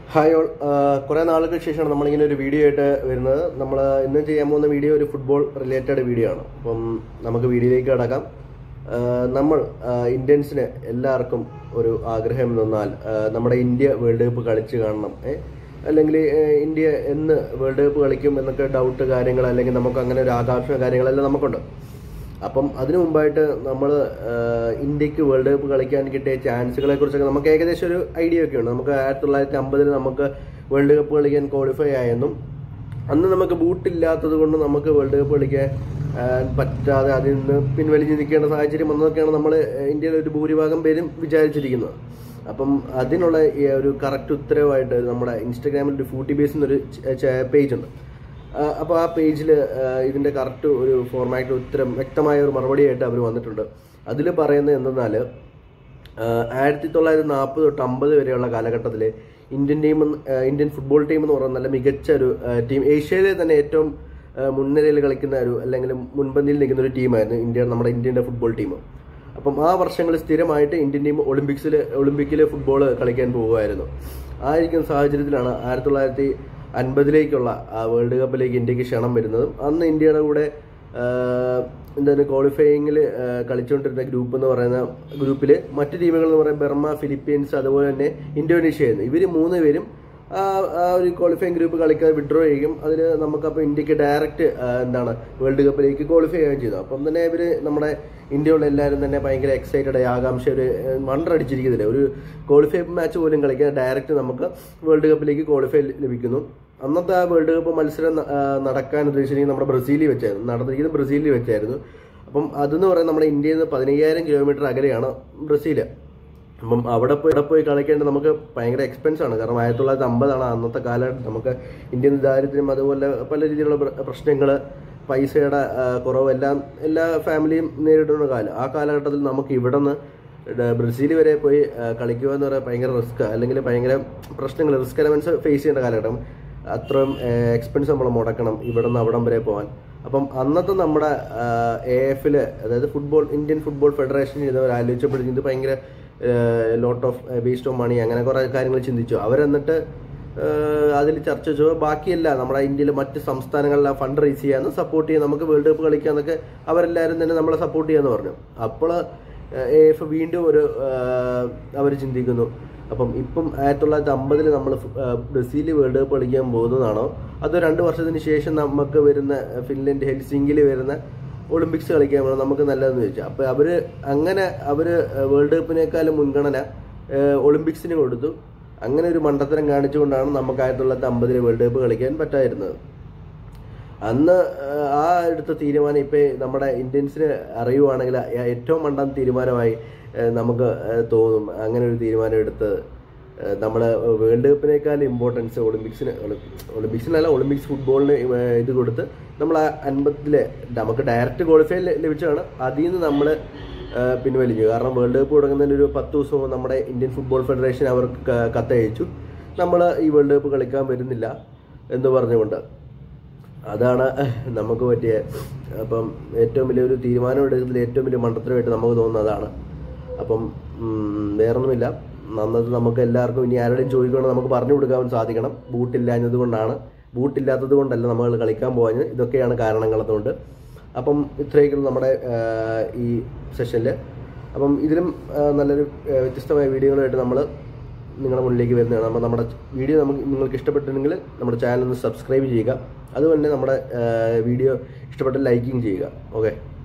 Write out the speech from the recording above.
Hi all കുറേ നാളുകൾക്ക് ശേഷമാണ് നമ്മളിങ്ങനെ ഒരു വീഡിയോ ആയിട്ട് വരുന്നത് നമ്മൾ ഇന്ന് ചെയ്യാൻ പോകുന്ന വീഡിയോ ഒരു ഫുട്ബോൾ റിലേറ്റഡ് വീഡിയോ ആണ് അപ്പം നമുക്ക് വീഡിയോയിലേക്ക് കടക്കാം ആ, നമ്മൾ ആ, ഇന്ത്യൻസിന് എല്ലാവർക്കും ഒരു ആഗ്രഹം എന്നാൽ ആ, നമ്മുടെ ഇന്ത്യ വേൾഡ് കപ്പ് കളിച്ച് കാണണം ഏ? അല്ലെങ്കിൽ ഏ, ഇന്ത്യ എന്ന് വേൾഡ് കപ്പ് കളിക്കും എന്നൊക്കെ ഡൗട്ട് കാര്യങ്ങൾ അല്ലെങ്കിൽ നമുക്ക് അങ്ങനെ ഒരു ആകാംക്ഷ കാര്യങ്ങളെല്ലാം നമുക്കുണ്ട് അപ്പം അതിനു മുമ്പായിട്ട് നമ്മൾ ഇന്ത്യക്ക് വേൾഡ് കപ്പ് കളിക്കാൻ കിട്ടിയ ചാൻസുകളെ കുറിച്ചൊക്കെ നമുക്ക് ഏകദേശം ഒരു ഐഡിയ ഒക്കെ ഉണ്ട് നമുക്ക് ആയിരത്തി തൊള്ളായിരത്തി അമ്പതിൽ നമുക്ക് വേൾഡ് കപ്പ് കളിക്കാൻ ക്വാളിഫൈ ആയെന്നും അന്ന് നമുക്ക് ബൂട്ടില്ലാത്തത് കൊണ്ട് നമുക്ക് വേൾഡ് കപ്പ് കളിക്കാൻ ആ, പറ്റാതെ അതിൽ നിന്ന് പിൻവലിഞ്ഞ് നിൽക്കേണ്ട സാഹചര്യം വന്നതൊക്കെയാണ് നമ്മൾ ഇന്ത്യയിലെ ഒരു ഭൂരിഭാഗം പേരും വിചാരിച്ചിരിക്കുന്നത് അപ്പം അതിനുള്ള ഈ ഒരു കറക്റ്റ് ഉത്തരവായിട്ട് നമ്മുടെ ഇൻസ്റ്റാഗ്രാമിൽ ഒരു ഫൂട്ടി ബേസ് എന്നൊരു പേജ് ഉണ്ട് അപ്പോൾ ആ പേജിൽ ഇതിൻ്റെ കറക്റ്റ് ഒരു ഫോർമാറ്റ് ഉത്തരം വ്യക്തമായ ഒരു മറുപടിയായിട്ട് അവർ വന്നിട്ടുണ്ട് അതിൽ പറയുന്നത് എന്തെന്നാൽ ആയിരത്തി തൊള്ളായിരത്തി നാൽപ്പത് തൊട്ട് അമ്പത് വരെയുള്ള കാലഘട്ടത്തിൽ Indian team Indian football team എന്ന് പറയുന്ന നല്ല മികച്ച ഒരു ടീം ഏഷ്യയിലെ തന്നെ ഏറ്റവും ആ, മുൻനിരയിൽ കളിക്കുന്ന ഒരു അല്ലെങ്കിൽ മുൻപന്തിയിൽ നിൽക്കുന്ന ഒരു ടീമായിരുന്നു ഇന്ത്യ നമ്മുടെ ഇന്ത്യൻ്റെ ഫുട്ബോൾ ടീം അപ്പം ആ വർഷങ്ങളിൽ സ്ഥിരമായിട്ട് ഇന്ത്യൻ ടീം ഒളിമ്പിക്സിൽ ഒളിമ്പിക്കിൽ ഫുട്ബോൾ കളിക്കാൻ പോകുമായിരുന്നു ആയിരിക്കുന്ന സാഹചര്യത്തിലാണ് ആയിരത്തി തൊള്ളായിരത്തി അൻപതിലേക്കുള്ള ആ വേൾഡ് കപ്പിലേക്ക് ഇന്ത്യക്ക് ക്ഷണം വരുന്നതും അന്ന് ഇന്ത്യയുടെ കൂടെ ആ, എന്താണ് ക്വാളിഫയിങ്ങിൽ കളിച്ചുകൊണ്ടിരുന്ന ഗ്രൂപ്പ് എന്ന് പറയുന്ന ഗ്രൂപ്പിൽ മറ്റ് ടീമുകൾ എന്ന് പറയുന്നത് ബർമ ഫിലിപ്പീൻസ് അതുപോലെ തന്നെ ഇന്തോനേഷ്യ ആയിരുന്നു ഇവർ മൂന്ന് പേരും ആ ആ ഒരു ക്വാളിഫയിങ് ഗ്രൂപ്പ് കളിക്കാതെ വിഡ്രോ ചെയ്യും അതിൽ നമുക്കപ്പോൾ ഇന്ത്യക്ക് ഡയറക്റ്റ് എന്താണ് വേൾഡ് കപ്പിലേക്ക് ക്വാളിഫൈ ചെയ്യുകയും ചെയ്തു അപ്പം തന്നെ ഇവർ നമ്മുടെ ഇന്ത്യയുള്ള എല്ലാവരും തന്നെ ഭയങ്കര എക്സൈറ്റഡ് ആയി ആകാംക്ഷ ഒരു വണ്ടറടിച്ചിരിക്കുന്നില്ല ഒരു ക്വാളിഫൈ മാച്ച് പോലും കളിക്കാൻ ഡയറക്റ്റ് നമുക്ക് വേൾഡ് കപ്പിലേക്ക് ക്വാളിഫൈ ലഭിക്കുന്നു അന്നത്തെ ആ വേൾഡ് കപ്പ് മത്സരം ന- ആ, നടക്കാൻ ഉദ്ദേശിച്ചിരിക്കുന്നത് നമ്മുടെ ബ്രസീലിൽ വെച്ചായിരുന്നു നടന്നിരിക്കുന്നത് ബ്രസീലിൽ വെച്ചായിരുന്നു അപ്പം അതെന്ന് പറയുന്നത് നമ്മുടെ ഇന്ത്യയിൽ നിന്ന് പതിനയ്യായിരം കിലോമീറ്റർ അകലെയാണ് ബ്രസീൽ അപ്പം അവിടെ പോയി അവിടെ പോയി കളിക്കേണ്ടത് നമുക്ക് ഭയങ്കര എക്സ്പെൻസ് ആണ് കാരണം ആയിരത്തി തൊള്ളായിരത്തി അമ്പതാണ് അന്നത്തെ കാലഘട്ടം നമുക്ക് ഇന്ത്യൻ ദാരിദ്ര്യം അതുപോലെ പല രീതിയിലുള്ള പ്രശ്നങ്ങൾ പൈസയുടെ ആ, കുറവ് എല്ലാം എല്ലാ ഫാമിലിയും നേരിടുന്ന കാലം ആ കാലഘട്ടത്തിൽ നമുക്ക് ഇവിടെ നിന്ന് ബ്രസീൽ വരെ പോയി ആ, കളിക്കുക എന്ന് പറയുന്നത് ഭയങ്കര റിസ്ക് അല്ലെങ്കിൽ ഭയങ്കര പ്രശ്നങ്ങൾ റിസ്ക് എലമെന്റ്സ് ഫേസ് ചെയ്യേണ്ട കാലഘട്ടം അത്രയും എക്സ്പെൻസ് നമ്മൾ മുടക്കണം ഇവിടെ നിന്ന് അവിടം വരെ പോകാൻ അപ്പം അന്നത്തെ നമ്മുടെ എ എഫില് അതായത് ഫുട്ബോൾ ഇന്ത്യൻ ഫുട്ബോൾ ഫെഡറേഷൻ ചെയ്തവർ ആലോചിച്ചപ്പോഴത്തേക്കും ഇത് ഭയങ്കര lot of waste of money അങ്ങനെ കുറേ കാര്യങ്ങൾ ചിന്തിച്ചു അവരെന്നിട്ട് അതിൽ ചർച്ച ചെയ്തു ബാക്കിയല്ല നമ്മുടെ ഇന്ത്യയിലെ മറ്റ് സംസ്ഥാനങ്ങളിലെ ഫണ്ട് റേസ് ചെയ്യാന്ന് സപ്പോർട്ട് ചെയ്യാൻ നമുക്ക് വേൾഡ് കപ്പ് കളിക്കാന്നൊക്കെ അവരെല്ലാവരും തന്നെ നമ്മളെ സപ്പോർട്ട് ചെയ്യാന്ന് പറഞ്ഞു അപ്പോൾ എ എഫ് വീണ്ടും ഒരു അവർ ചിന്തിക്കുന്നു അപ്പം ഇപ്പം ആയിരത്തി തൊള്ളായിരത്തി അമ്പതിൽ നമ്മൾ ബ്രസീൽ വേൾഡ് കപ്പ് കളിക്കാൻ പോകുന്നതാണോ അതോ രണ്ട് വർഷത്തിന് ശേഷം നമുക്ക് വരുന്ന ഫിൻലൻഡ് ഹെൽസിംഗിൽ വരുന്ന ഒളിമ്പിക്സ് കളിക്കാൻ വേണം നമുക്ക് നല്ലതെന്ന് ചോദിച്ചു അപ്പോൾ അവർ അങ്ങനെ അവർ വേൾഡ് കപ്പിനേക്കാളും മുൻഗണന ഏഹ്, ഒളിമ്പിക്സിന് കൊടുത്തു അങ്ങനെ ഒരു മണ്ടത്തരം കാണിച്ചുകൊണ്ടാണ് നമുക്ക് ആയിരത്തി തൊള്ളായിരത്തി അമ്പതിൽ വേൾഡ് കപ്പ് കളിക്കാൻ പറ്റാതിരുന്നത് അന്ന് ഏഹ്, ആ എടുത്ത തീരുമാനം ഇപ്പൊ നമ്മുടെ ഇന്ത്യൻസിന് അറിയുവാണെങ്കിൽ ഏറ്റവും മണ്ടൻ തീരുമാനമായി ഏഹ്, നമുക്ക് ഏഹ്, തോന്നും അങ്ങനെ ഒരു തീരുമാനം എടുത്ത് ഏഹ്, നമ്മള് വേൾഡ് കപ്പിനേക്കാൾ ഇമ്പോർട്ടൻസ് ഒളിമ്പിക്സിന് ഒളി- ഒളിമ്പിക്സിനല്ല ഒളിമ്പിക്സ് ഫുട്ബോളിന് ഏഹ്, ഇത് കൊടുത്ത് നമ്മൾ ആ അൻപത്തില് നമുക്ക് ഡയറക്റ്റ് ക്വാളിഫൈ ലഭിച്ചതാണ് അതിൽ നിന്ന് നമ്മൾ പിൻവലിഞ്ഞു കാരണം വേൾഡ് കപ്പ് തുടങ്ങുന്നതിന് ഒരു പത്ത് ദിവസം മുമ്പ് നമ്മുടെ ഇന്ത്യൻ ഫുട്ബോൾ ഫെഡറേഷൻ അവർക്ക് ക- കത്തയച്ചു നമ്മൾ ഈ വേൾഡ് കപ്പ് കളിക്കാൻ വരുന്നില്ല എന്ന് പറഞ്ഞുകൊണ്ട് അതാണ് നമുക്ക് പറ്റിയ അപ്പം ഏറ്റവും വലിയൊരു തീരുമാനം എടുക്കുന്നതിൽ ഏറ്റവും വലിയ മണ്ടത്തരമായിട്ട് നമുക്ക് തോന്നുന്നത് അതാണ് അപ്പം ഉം, വേറൊന്നുമില്ല അന്നത് നമുക്ക് എല്ലാവർക്കും ഇനി ആരുടെയും ചോദിക്കണം നമുക്ക് പറഞ്ഞു കൊടുക്കാൻ സാധിക്കണം ബൂട്ടില്ലാഞ്ഞത് കൊണ്ടാണ് ബൂട്ടില്ലാത്തത് കൊണ്ടല്ല നമ്മൾ കളിക്കാൻ പോകാഞ്ഞത് ഇതൊക്കെയാണ് കാരണങ്ങൾ അതുകൊണ്ട് അപ്പം ഇത്രയൊക്കെയുള്ളൂ നമ്മുടെ ആ, ഈ സെഷനിൽ അപ്പം ഇതിലും ആ, നല്ലൊരു ആ, വ്യത്യസ്തമായ വീഡിയോകളുമായിട്ട് നമ്മൾ നിങ്ങളുടെ മുന്നിലേക്ക് വരുന്നതാണ് അപ്പോൾ നമ്മുടെ വീഡിയോ നമുക്ക് നിങ്ങൾക്ക് ഇഷ്ടപ്പെട്ടിട്ടുണ്ടെങ്കിൽ നമ്മുടെ ചാനൽ ഒന്ന് സബ്സ്ക്രൈബ് ചെയ്യുക അതുപോലെ തന്നെ നമ്മുടെ വീഡിയോ ഇഷ്ടപ്പെട്ട ലൈക്കിങ് ചെയ്യുക ഓക്കെ